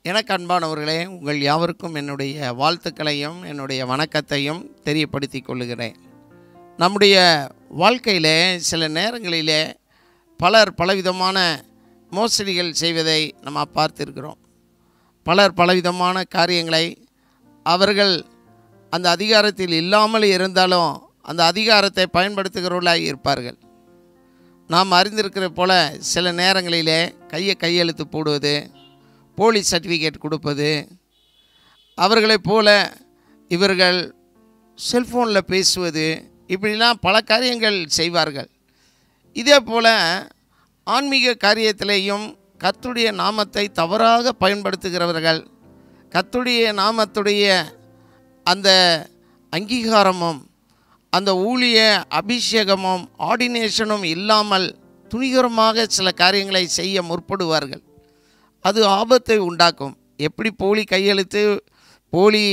எனக்கு அன்பானவர்களே உங்கள் யாவருக்கும் என்னுடைய வாழ்த்துக்களையும் என்னுடைய வணக்கத்தையும் தெரியப்படுத்திக் கொள்ளுகிறேன் நம்முடைய வாழ்க்கையிலே சில நேரங்களிலே பலர் பலவிதமான மோசடிகள் செய்வதை நம்ம பார்த்திருக்கிறோம் பலர் பலவிதமான காரியங்களை அவர்கள் அந்த அதிகாரத்தில் இல்லாமல் இருந்தாலும் அந்த அதிகாரத்தை பயன்படுத்துகிறவர்களாக இருப்பார்கள் நாம் அறிந்திருக்கிற போல சில நேரங்களிலே கையை கையெழுத்து போடுவது போலி சர்டிஃபிகேட் கொடுப்பது அவர்களைப் போல இவர்கள் செல்ஃபோனில் பேசுவது இப்படிலாம் பல காரியங்கள் செய்வார்கள் இதே போல் ஆன்மீக காரியத்திலேயும் கர்த்தருடைய நாமத்தை தவறாக பயன்படுத்துகிறவர்கள் கர்த்தருடைய நாமத்துடைய அந்த அங்கீகாரமும் அந்த ஊழிய அபிஷேகமும் ஆர்டினேஷனும் இல்லாமல் துணிகரமாக சில காரியங்களை செய்ய முற்படுவார்கள் அது ஆபத்தை உண்டாக்கும் எப்படி போலி கையெழுத்து போலி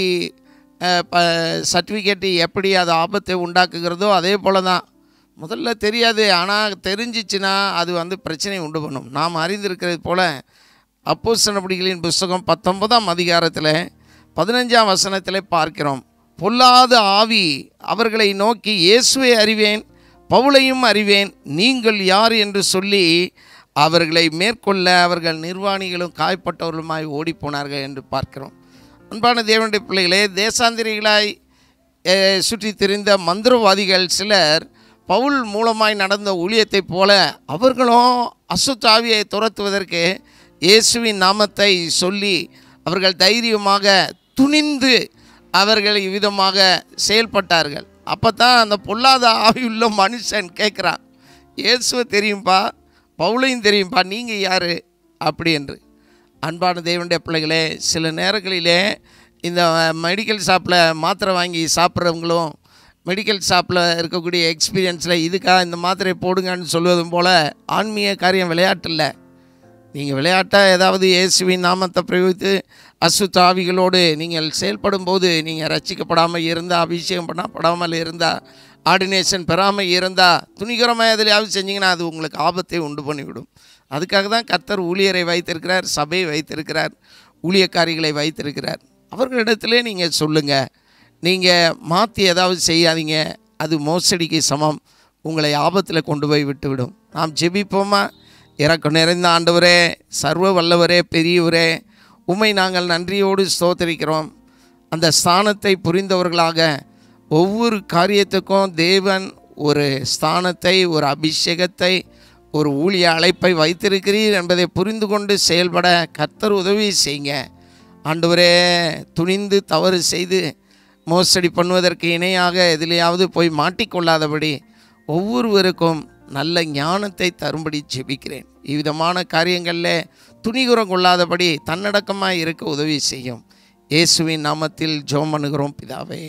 சர்டிஃபிகேட்டு எப்படி அது ஆபத்தை உண்டாக்குகிறதோ அதே போல தான் முதல்ல தெரியாது ஆனால் தெரிஞ்சிச்சுன்னா அது வந்து பிரச்சனை உண்டு பண்ணும் நாம் அறிந்திருக்கிறது போல அப்போஸ்தலப்படிகளின் புஸ்தகம் பத்தொன்பதாம் அதிகாரத்தில் பதினஞ்சாம் வசனத்தில் பார்க்கிறோம் பொல்லாத ஆவி அவர்களை நோக்கி இயேசுவை அறிவேன் பவுலையும் அறிவேன் நீங்கள் யார் என்று சொல்லி அவர்களை மேற்கொள்ள அவர்கள் நிர்வாணிகளும் காயப்பட்டவர்களுமாய் ஓடிப்போனார்கள் என்று பார்க்கிறோம் அன்பான தேவனுடைய பிள்ளைகளே தேசாந்திரிகளாய் அஹ், சுற்றித் திரிந்த மந்திரவாதிகள் சிலர் பவுல் மூலமாய் நடந்த ஊழியத்தைப் போல அவர்களும் அசுத்தாவியை துரத்துவதற்கு இயேசுவின் நாமத்தை சொல்லி அவர்கள் தைரியமாக துணிந்து அவர்கள் இவ்விதமாக செயல்பட்டார்கள் அப்போ தான் அந்த பொல்லாத ஆவியுள்ள மனுஷன் கேட்குறான் இயேசுவை தெரியும்பா பவுலையும் தெரியும்பா நீங்கள் யார் அப்படி என்று அன்பான தேவனுடைய பிள்ளைகளே சில நேரங்களிலே இந்த மெடிக்கல் ஷாப்பில் மாத்திரை வாங்கி சாப்பிட்றவங்களும் மெடிக்கல் ஷாப்பில் இருக்கக்கூடிய எக்ஸ்பீரியன்ஸில் இதுக்காக இந்த மாத்திரை போடுங்கன்னு சொல்வதும் போல் ஆன்மீக காரியம் விளையாட்டு இல்லை நீங்கள் விளையாட்டாக ஏதாவது இயேசுவின் நாமத்தை பிரயோகித்து அசுத்த ஆவிகளோடு நீங்கள் செயல்படும் போது நீங்கள் ரட்சிக்கப்படாமல் இருந்தால் அபிஷேகம் பண்ணப்படாமல் இருந்தால் ஆர்டினேஷன் பெறாமல் இருந்தால் துணிகரமாக எதுலையாவது செஞ்சீங்கன்னா அது உங்களுக்கு ஆபத்தை உண்டு பண்ணிவிடும் அதுக்காக தான் கர்த்தர் ஊழியரை வைத்திருக்கிறார் சபையை வைத்திருக்கிறார் ஊழியக்காரிகளை வைத்திருக்கிறார் அவர்களிடத்திலே நீங்கள் சொல்லுங்கள் நீங்கள் மாற்றி ஏதாவது செய்யாதீங்க அது மோசடிக்கு சமம் உங்களை ஆபத்தில் கொண்டு போய் விட்டுவிடும் நாம் ஜெபிப்போமா இறக்கம் நிறைந்த ஆண்டவரே சர்வ வல்லவரே பெரியவரே உம்மை நாங்கள் நன்றியோடு ஸ்தோத்தரிக்கிறோம் அந்த ஸ்தானத்தை புரிந்தவர்களாக ஒவ்வொரு காரியத்துக்கும் தேவன் ஒரு ஸ்தானத்தை ஒரு அபிஷேகத்தை ஒரு ஊழிய அழைப்பை வைத்திருக்கிறீர் என்பதை புரிந்து கொண்டு செயல்பட கர்த்தர் உதவி செய்யுங்க ஆண்டவரே துணிந்து தவறு செய்து மோசடி பண்ணுவதற்கு இணையாக எதிலையாவது போய் மாட்டிக்கொள்ளாதபடி ஒவ்வொருவருக்கும் நல்ல ஞானத்தை தரும்படி ஜெபிக்கிறேன் இவ்விதமான காரியங்களில் துணிகுறம் கொள்ளாதபடி தன்னடக்கமாக இருக்க உதவி செய்யும் இயேசுவின் நாமத்தில் ஜெபம் பண்ணுகிறோம் பிதாவே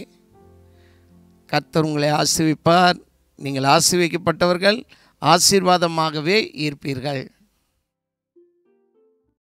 கர்த்தர் உங்களை ஆசீர்விப்பார் நீங்கள் ஆசீர்வதிக்கப்பட்டவர்கள் ஆசீர்வாதமாகவே இருப்பீர்கள்